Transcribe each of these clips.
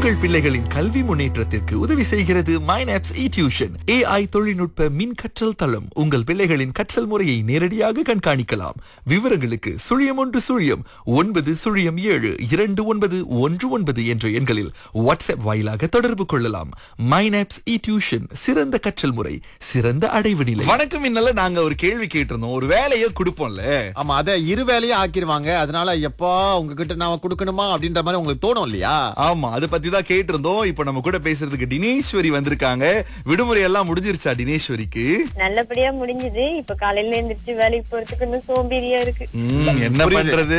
உங்கள் பிள்ளைகளின் கல்வி முன்னேற்றத்திற்கு உதவி செய்கிறது மைனாப்ஸ் இ டியூஷன் ஏஐ தொழில்நுட்ப மின் கற்றல் தளம் உங்கள் பிள்ளைகளின் கற்றல் முறையை நேரடியாக கண்காணிக்கலாம் விவரங்களுக்கு சுழியம் ஒன்று சுழியம் ஒன்பது சுழியம் ஏழு இரண்டு ஒன்பது ஒன்று ஒன்பது என்ற எண்களில் வாட்ஸ்அப் வாயிலாக தொடர்பு கொள்ளலாம் மைனாப்ஸ் இ டியூஷன் சிறந்த கற்றல் முறை சிறந்த அடைவு நிலை வணக்கம் இன்னல நாங்க ஒரு கேள்வி கேட்டிருந்தோம் ஒரு வேலையை கொடுப்போம்ல ஆமா அத இரு வேலையா ஆக்கிருவாங்க அதனால எப்பா உங்ககிட்ட நான் கொடுக்கணுமா அப்படின்ற மாதிரி உங்களுக்கு தோணும் இல்லையா ஆமா அத பத்தி தான் கேட்டிருந்தோம் இப்ப நம்ம கூட பேசுறதுக்கு தினேஸ்வரி வந்திருக்காங்க விடுமுறை எல்லாம் முடிஞ்சிருச்சா தினேஸ்வரிக்கு நல்லபடியா முடிஞ்சது இப்ப காலையில எந்திரிச்சு வேலைக்கு போறதுக்கு இன்னும் சோம்பேறியா இருக்கு ம், என்ன புரியுது. பண்றது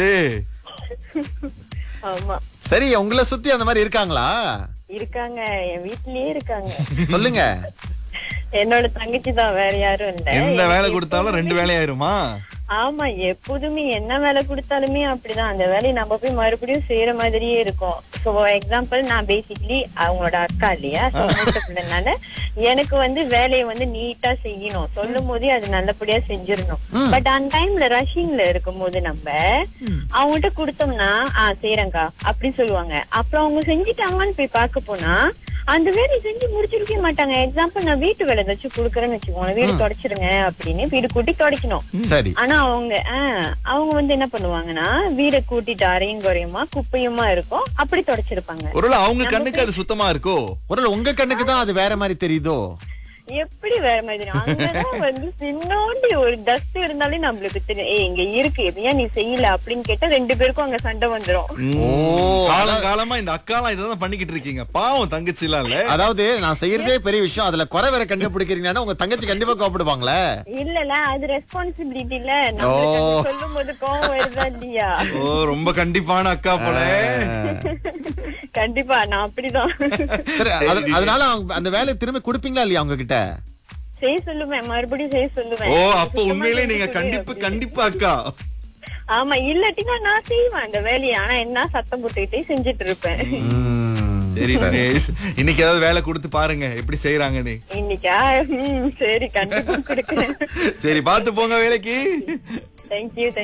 ஆமா சரி உங்களை சுத்தி அந்த மாதிரி இருக்காங்களா இருக்காங்க என் வீட்லயே இருக்காங்க சொல்லுங்க என்னோட தங்கச்சி தான் வேற யாரும் இல்ல எந்த வேலை எனக்கு கொடுத்தாலும் ரெண்டு வேலையாயிருமா ஆமா எப்போதுமே என்ன வேலை கொடுத்தாலுமே அப்படிதான் அந்த வேலையை நம்ம போய் மறுபடியும் செய்யற மாதிரியே இருக்கும் சோ எக்ஸாம்பிள் நான் பேசிக்கலி அவங்களோட அக்கா இல்லையா So, மூத்த பிள்ளைனால எனக்கு வந்து வேலையை வந்து நீட்டா செய்யணும் சொல்லும் போதே அது நல்லபடியா செஞ்சிடணும் பட் அந்த டைம்ல ரஷ்ஷிங்ல இருக்கும் போது நம்ம அவங்ககிட்ட கொடுத்தோம்னா ஆஹ் செய்யறேங்க்கா அப்படி சொல்லுவாங்க அப்புறம் அவங்க செஞ்சுட்டாங்கன்னு போய் பார்க்க போனா அந்த வேலையை செஞ்சு முடிச்சிருக்கவே மாட்டாங்க எக்ஸாம்பிள் நான் வீட்டு வேலை ஏதாச்சும் கொடுக்குறேன்னு வச்சுக்கோங்க வீடு தொடச்சிருங்க அப்படின்னு வீடு கூட்டி தொடக்கணும் சரி ஆனா அவங்க ஆஹ், அவங்க வந்து என்ன பண்ணுவாங்கன்னா வீட கூட்டிட்டு அரையும் குறையுமா குப்பையுமா இருக்கும் அப்படி தொடச்சிருப்பாங்க ஒருவேளை அவங்க கண்ணுக்கு அது சுத்தமா இருக்கோ ஒருவேளை உங்க கண்ணுக்கு தான் அது வேற மாதிரி தெரியுதோ எப்படி வேற மாதிரி அங்கதான் வந்து சின்னோண்டி ஒரு டஸ்ட் இருந்தாலே நம்மளுக்கு தெரியும் ஏய் இங்க இருக்கு ஏன் நீ செய்யல அப்படின்னு கேட்டா ரெண்டு பேருக்கும் அங்க சண்டை வந்துரும் ஓ ஓ, காலம் காலமா இந்த அக்காலாம் இதான் பண்ணிக்கிட்டு இருக்கீங்க பாவம் தங்கச்சி எல்லாம் இல்ல அதாவது நான் செய்யறதே பெரிய விஷயம் அதுல குறை வேற கண்டுபிடிக்கிறீங்கன்னா உங்க தங்கச்சி கண்டிப்பா கோப்பிடுவாங்களே இல்லல அது ரெஸ்பான்சிபிலிட்டி இல்ல நம்ம சொல்லும் போது கோவம் வருதா இல்லையா ஓ ரொம்ப கண்டிப்பான அக்கா போல கண்டிப்பா நான் அப்படிதான் சரி அது- அதனால அவங்க அந்த வேலையை திரும்பி கொடுப்பீங்களா இல்லையா அவங்க கிட்ட செய்ய சொல்லுவேன் மறுபடியும் செய்ய சொல்லுவேன் ஓ அப்ப உண்மையிலே நீங்க கண்டிப்பு கண்டிப்பா அக்கா ஆமா இல்லாட்டினா நான் செய்வேன் அந்த வேலையை ஆனா என்ன சத்தம் போட்டுக்கிட்டே செஞ்சுட்டு இருப்பேன் சரி தினேஷ் இன்னைக்கு ஏதாவது வேலை கொடுத்து பாருங்க எப்படி செய்யறாங்கன்னு இன்னைக்கா ம், சரி கண்டிப்பா கொடுக்குறேன் சரி பாத்து போங்க வேலைக்கு தேங்க்யூ